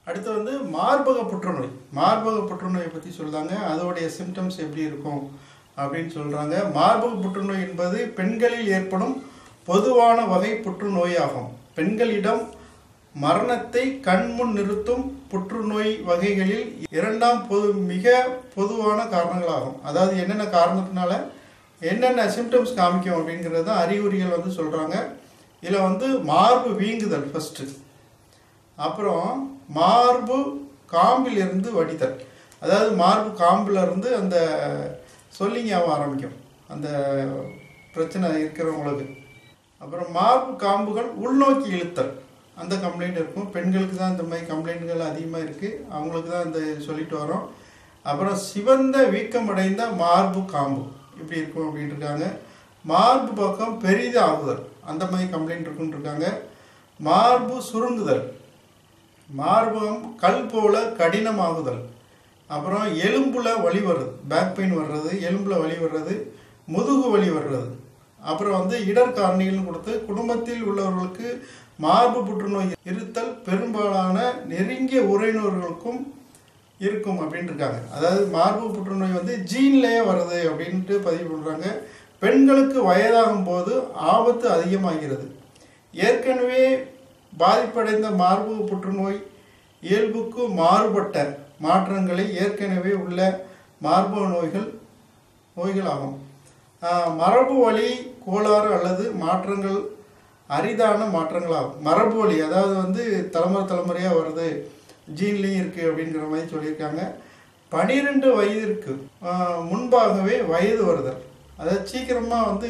அடுத்து வந்து மார்பக புற்றுநோய் மார்பக புற்றுநோயை பற்றி சொல்றாங்க அதோடைய சிம்டம்ஸ் எப்படி இருக்கும் அப்படின்னு சொல்கிறாங்க மார்பக புற்றுநோய் என்பது பெண்களில் ஏற்படும் பொதுவான வகை புற்றுநோயாகும் பெண்களிடம் மரணத்தை கண்முன் நிறுத்தும் புற்றுநோய் வகைகளில் இரண்டாம் பொது மிக பொதுவான காரணங்களாகும் அதாவது என்னென்ன காரணத்தினால என்னென்ன சிம்டம்ஸ் காமிக்கும் அப்படிங்கிறது தான் அறிகுறிகள் வந்து சொல்கிறாங்க இதில் வந்து மார்பு வீங்குதல் ஃபஸ்ட்டு அப்புறம் மார்பு காம்பில் இருந்து வடிதல் அதாவது மார்பு காம்பில் இருந்து அந்த சொல்லிங்க ஆக ஆரம்பிக்கும் அந்த பிரச்சனை இருக்கிறவங்களுக்கு அப்புறம் மார்பு காம்புகள் உள்நோக்கி இழுத்தல் அந்த கம்ப்ளைண்ட் இருக்கும் பெண்களுக்கு தான் இந்த மாதிரி கம்ப்ளைண்ட்கள் அதிகமாக இருக்குது அவங்களுக்கு தான் இந்த சொல்லிட்டு வரோம் அப்புறம் சிவந்த வீக்கமடைந்த மார்பு காம்பு இப்படி இருக்கும் அப்படின்னு இருக்காங்க மார்பு பக்கம் பெரிதாகுதல் அந்த மாதிரி கம்ப்ளைண்ட் இருக்குன்னு இருக்காங்க மார்பு சுருங்குதல் மார்பகம் கல் போல கடினமாகுதல் அப்புறம் எலும்புல வலி வருது பேக் பெயின் வர்றது எலும்புல வலி வர்றது முதுகு வலி வர்றது அப்புறம் வந்து இடர் காரணிகள்னு கொடுத்து குடும்பத்தில் உள்ளவர்களுக்கு மார்பு புற்றுநோய் இருத்தல் பெரும்பாலான நெருங்கிய உறவினர்களுக்கும் இருக்கும் அப்படின்னு இருக்காங்க அதாவது மார்பு புற்றுநோய் வந்து ஜீன்லேயே வருது அப்படின்ட்டு பதிவு பண்ணுறாங்க பெண்களுக்கு வயதாகும் போது ஆபத்து அதிகமாகிறது ஏற்கனவே பாதிப்படைந்த மார்பு புற்றுநோய் இயல்புக்கு மாறுபட்ட மாற்றங்களை ஏற்கனவே உள்ள மார்பக நோய்கள் நோய்களாகும் ஆஹ் மரபு வழி கோளாறு அல்லது மாற்றங்கள் அரிதான மாற்றங்களாகும் மரபு வழி அதாவது வந்து தலைமுறை தலைமுறையாக வருது ஜீன்லேயும் இருக்குது அப்படிங்கிற மாதிரி சொல்லியிருக்காங்க பனிரெண்டு வயதிற்கு ஆஹ் முன்பாகவே வயது வருதல் அதாவது சீக்கிரமாக வந்து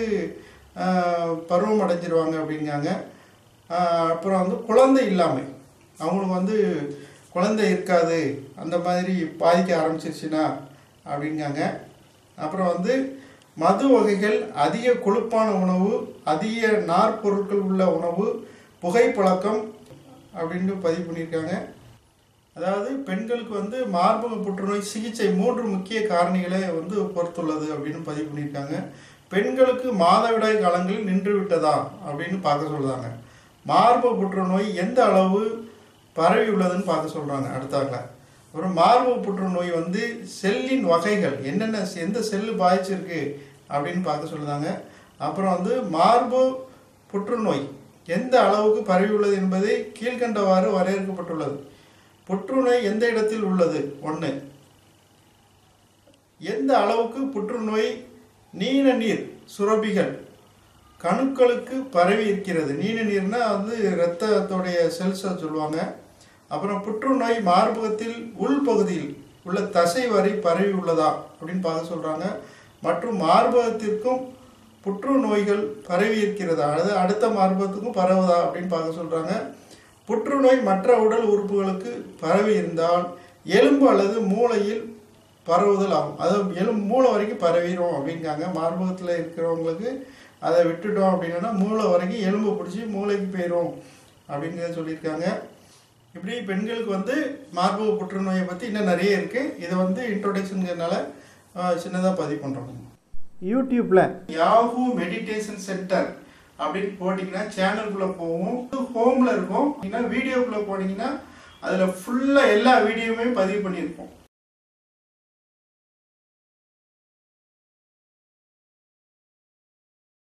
ஆஹ் பருவம் அடைஞ்சிருவாங்க அப்படிங்காங்க ஆஹ் அப்புறம் வந்து குழந்தை இல்லாமை அவங்களுக்கு வந்து குழந்தை இருக்காது அந்த மாதிரி பாதிக்க ஆரம்பிச்சிருச்சுன்னா அப்படிங்காங்க அப்புறம் வந்து மது வகைகள் அதிக கொழுப்பான உணவு அதிக நார்ப்பொருட்கள் உள்ள உணவு புகைப்பழக்கம் அப்படின்னு பதிவு பண்ணியிருக்காங்க அதாவது பெண்களுக்கு வந்து மார்பக புற்றுநோய் சிகிச்சை மூன்று முக்கிய காரணிகளை வந்து பொறுத்துள்ளது அப்படின்னு பதிவு பண்ணியிருக்காங்க பெண்களுக்கு மாதவிடாய் காலங்களில் நின்று விட்டதா அப்படின்னு பார்க்க சொல்றாங்க மார்பக புற்றுநோய் எந்த அளவு பரவி உள்ளதுன்னு பார்க்க சொல்றாங்க அடுத்தாங்க அப்புறம் மார்பக புற்றுநோய் வந்து செல்லின் வகைகள் என்னென்ன எந்த செல்லு பாதிச்சிருக்கு அப்படின்னு பார்க்க சொல்லுதாங்க அப்புறம் வந்து மார்பு புற்றுநோய் எந்த அளவுக்கு பரவி உள்ளது என்பதை கீழ்கண்டவாறு வரையறுக்கப்பட்டுள்ளது புற்றுநோய் எந்த இடத்தில் உள்ளது ஒன்று எந்த அளவுக்கு புற்றுநோய் நீல நீர் சுரபிகள் கணுக்களுக்கு பரவி இருக்கிறது நீல நீர்னா வந்து இரத்தத்தோடைய செல்ஸை சொல்லுவாங்க அப்புறம் புற்றுநோய் மார்பகத்தில் உள்பகுதியில் உள்ள தசை வரை பரவி உள்ளதா அப்படின்னு பார்க்க சொல்றாங்க மற்றும் மார்பகத்திற்கும் புற்றுநோய்கள் பரவி இருக்கிறதா அதாவது அடுத்த மார்பகத்துக்கும் பரவுதா அப்படின்னு பார்க்க சொல்றாங்க புற்றுநோய் மற்ற உடல் உறுப்புகளுக்கு பரவி இருந்தால் எலும்பு அல்லது மூளையில் பரவுதல் ஆகும் அதாவது எலும்பு மூளை வரைக்கும் பரவிடும் அப்படிங்காங்க மார்பகத்தில் இருக்கிறவங்களுக்கு அதை விட்டுட்டோம் அப்படின்னா மூளை வரைக்கும் எலும்பு பிடிச்சி மூளைக்கு போயிடும் அப்படிங்கிறத சொல்லியிருக்காங்க இப்படி பெண்களுக்கு வந்து மார்பக புற்றுநோயை பற்றி இன்னும் நிறைய இருக்குது இதை வந்து இன்ட்ரோடக்ஷனுங்கிறதுனால சின்னதாக பதிவு பண்ணுறோம் யூடியூப்பில் யாஹூ மெடிடேஷன் சென்டர் அப்படின்னு போட்டிங்கன்னா சேனலுக்குள்ளே போகும் ஹோமில் இருக்கும் இல்லைன்னா வீடியோக்குள்ளே போனீங்கன்னா அதில் ஃபுல்லாக எல்லா வீடியோவுமே பதிவு பண்ணியிருப்போம்